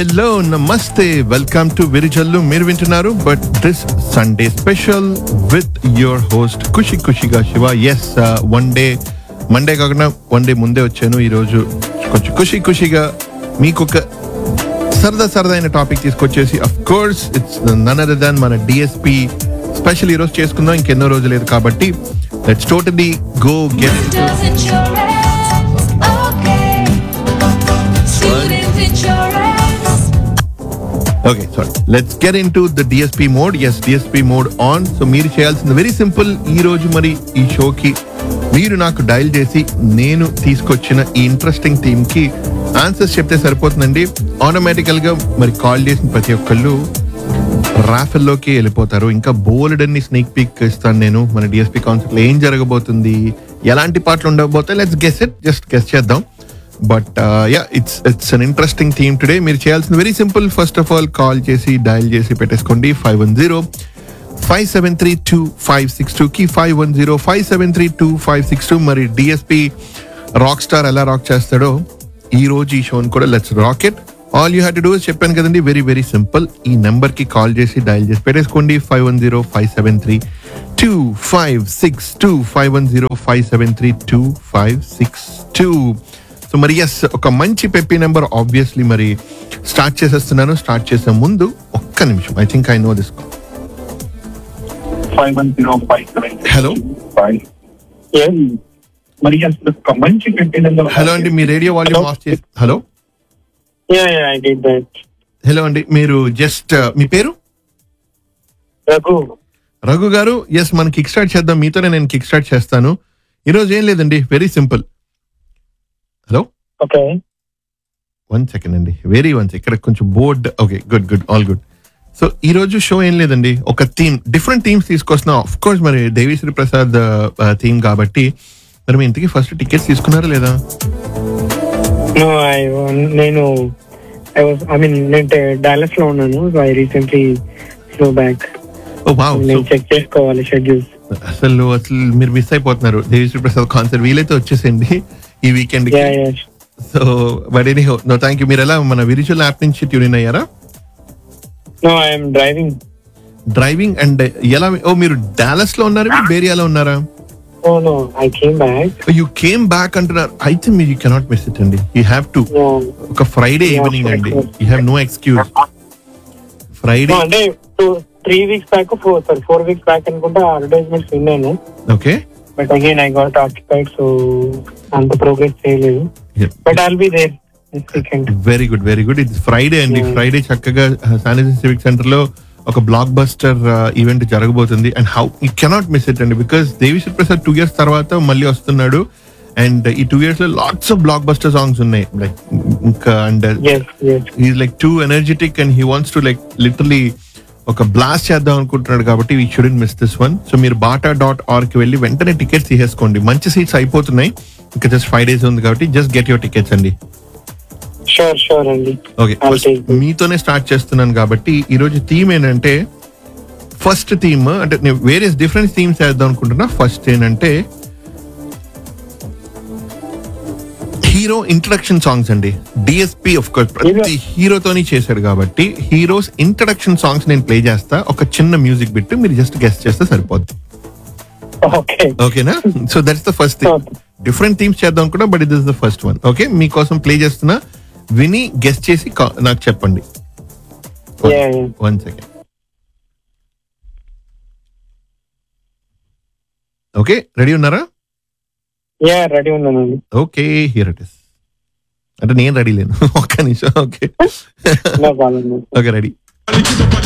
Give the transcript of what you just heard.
Hello నమస్తే welcome to Virijallu మీరు వింటున్నారు but this Sunday special with your host Khushi ఖుషిగా Shiva yes one day Monday కాకుండా వన్ డే ముందే వచ్చాను ఈరోజు కొంచెం ఖుషి ఖుషిగా మీకు ఒక సరదా సరదా అయిన టాపిక్ తీసుకొచ్చేసి of course it's none other than మన డిఎస్పి స్పెషల్ ఈరోజు చేసుకుందాం ఇంకెన్నో రోజు లేదు కాబట్టి let's totally go get Does insurance, okay. Student insurance, okay sorry let's get into the DSP mode yes DSP mode on so మీరు చేయాల్సింది very simple ఈ రోజు మరి ఈ షోకి మీరు నాకు డయల్ చేసి నేను తీసుకొచ్చిన ఈ ఇంట్రెస్టింగ్ థీమ్ కి ఆన్సర్స్ చెప్తే సరిపోతుందండి ఆటోమేటికల్ గా మరి కాల్ చేసిన ప్రతి ఒక్కళ్ళు రాఫెల్లోకి వెళ్ళిపోతారు ఇంకా బోల్డ్ అన్ని స్నేక్ పీక్ ఇస్తాను నేను మన డిఎస్పీ కాన్సెప్ట్ లో ఏం జరగబోతుంది ఎలాంటి పాటలు ఉండబోతాయి let's guess it just guess చేద్దాం but yeah it's it's an interesting theme today మీరు చేయాల్సింది very simple first of all call చేసి డయల్ చేసి పెట్టేసుకోండి five one zero five seven three two five six two కి five one zero five seven three two five six two మరి DSP rockstar ఎలా rock చేస్తాడో ఈ రోజు ఈ షోని కూడా let's rocket all you have to do చెప్పాను కదండి వెరీ వెరీ సింపుల్ ఈ నెంబర్ కి కాల్ చేసి డయల్ చేసి పెట్టేసుకోండి five one zero five seven three two five six two five one zero five seven three two five six two so మరి yes ఒక మంచి పెప్పి నెంబర్ ఆబ్వియస్లీ మరి start చేసేస్తున్నాను స్టార్ట్ చేసే ముందు ఒక్క నిమిషం I think I know this five one zero five seven Hello? Five మరి అసలు ఒక మంచి పెట్టిన హలో అండి మీ రేడియో వాల్యూమ్ ఆఫ్ చేసి hello Yeah, yeah, I did that. Hello అండి మీరు జస్ట్ మీ పేరు Raghu, రఘు గారు ఎస్ మనం కిక్ స్టార్ట్ చేద్దాం మీతోనే నేను కిక్ స్టార్ట్ చేస్తాను ఈరోజు ఏం లేదండి very simple hello okay. One second అండి వెరీ వన్స్ ఇక్కడ కొంచెం board okay good good all good so ఈ రోజు షో ఏం లేదండి ఒక థీమ్ డిఫరెంట్ థీమ్స్ తీసుకొస్తున్నాం ఆఫ్ కోర్స్ మరి దేవిశ్రీ ప్రసాద్ థీమ్ కాబట్టి మరి మీ ఇంటికి ఫస్ట్ టికెట్స్ తీసుకున్నారా లేదా No, I నేను I was I mean నేను డాలస్ లో ఉన్నాను so I recently flew back oh wow నేను చెక్ చేసుకోవాలి షెడ్యూల్స్ అసలు అసలు మీరు మిస్ అయిపోతున్నారు దేవిశ్రీ ప్రసాద్ కాన్సర్ట్ వీలైతే వచ్చేసేయండి ఈ weekend yeah yeah so but anyhow no thank you మీరు ఎలా మన విరిచువల్ యాప్ నుంచి ట్యూన్ ఇన్ అయ్యారా no I'm driving driving and ఎలా ఓ మీరు డాలస్ లో ఉన్నారా మీరు బేరియాలో ఉన్నారా oh no I came back you came back అంటున్నారు అయితే మీరు యూ కెనాట్ మిస్ ఇట్ అండి యూ హ్యావ్ టు ఒక ఫ్రైడే Yeah, ఈవినింగ్ sure, అండి sure. You have no excuse Friday అంటే two three weeks back four sir four weeks back అనుకుంటా advertisements విన్నాను okay but again I got occupied so అంత progress చేయలేదు but I'll be there this weekend very good very good ఇది Friday అండి Yeah. Friday చక్కగా శానిటరీ civic centre లో ఒక బ్లాక్ బస్టర్ ఈవెంట్ జరగబోతుంది and how you cannot miss it అండి because Devisri Prasad two years తర్వాత మళ్ళీ వస్తున్నాడు అండ్ ఈ టూ ఇయర్స్ లో lots of block buster songs ఉన్నాయి లైక్ ఇంకా and S S is like too energetic and he wants to like literally ఒక blast చేద్దాం అనుకుంటున్నాడు కాబట్టి we shouldn't miss this one so మీరు బాటా డాట్ ఆర్ కి వెళ్ళి వెంటనే టికెట్స్ తీసేసుకోండి మంచి సీట్స్ అయిపోతున్నాయి ఇంకా జస్ట్ ఫైవ్ డేస్ ఉంది కాబట్టి జస్ట్ గెట్ యువర్ టికెట్స్ అండి షూర్ షూర్ అండి ఓకే I'll take it. మీతోనే స్టార్ట్ చేస్తున్నాను కాబట్టి ఈ రోజు థీమ్ ఏంటంటే ఫస్ట్ థీమ్ అంటే నేను వేరియస్ డిఫరెంట్ థీమ్స్ వేద్దాం అనుకుంటున్నా ఫస్ట్ ఏంటంటే హీరో ఇంట్రడక్షన్ సాంగ్స్ అండి డిఎస్పి ఆఫ్ కోర్స్ ప్రతి హీరోతోని చేశాడు కాబట్టి హీరోస్ ఇంట్రడక్షన్ సాంగ్స్ నేను ప్లే చేస్తా ఒక చిన్న మ్యూజిక్ బిట్ మీరు జస్ట్ గెస్ట్ చేస్తే సరిపోద్ది ఓకే ఓకేనా so that's the first thing Okay. Different themes చేద్దాం అనుకున్నా but it is the first one okay మీకోసం ప్లే చేస్తున్నా విని గెస్ట్ చేసి కా- నాకు చెప్పండి Yeah, yeah. One second okay ready ఉన్నారా యా రెడీ ఉన్నానండి ఓకే హియర్ ఇట్ ఇస్ అంటే నేను రెడీ లేను ఒక్క నిమిషం okay no problem okay ready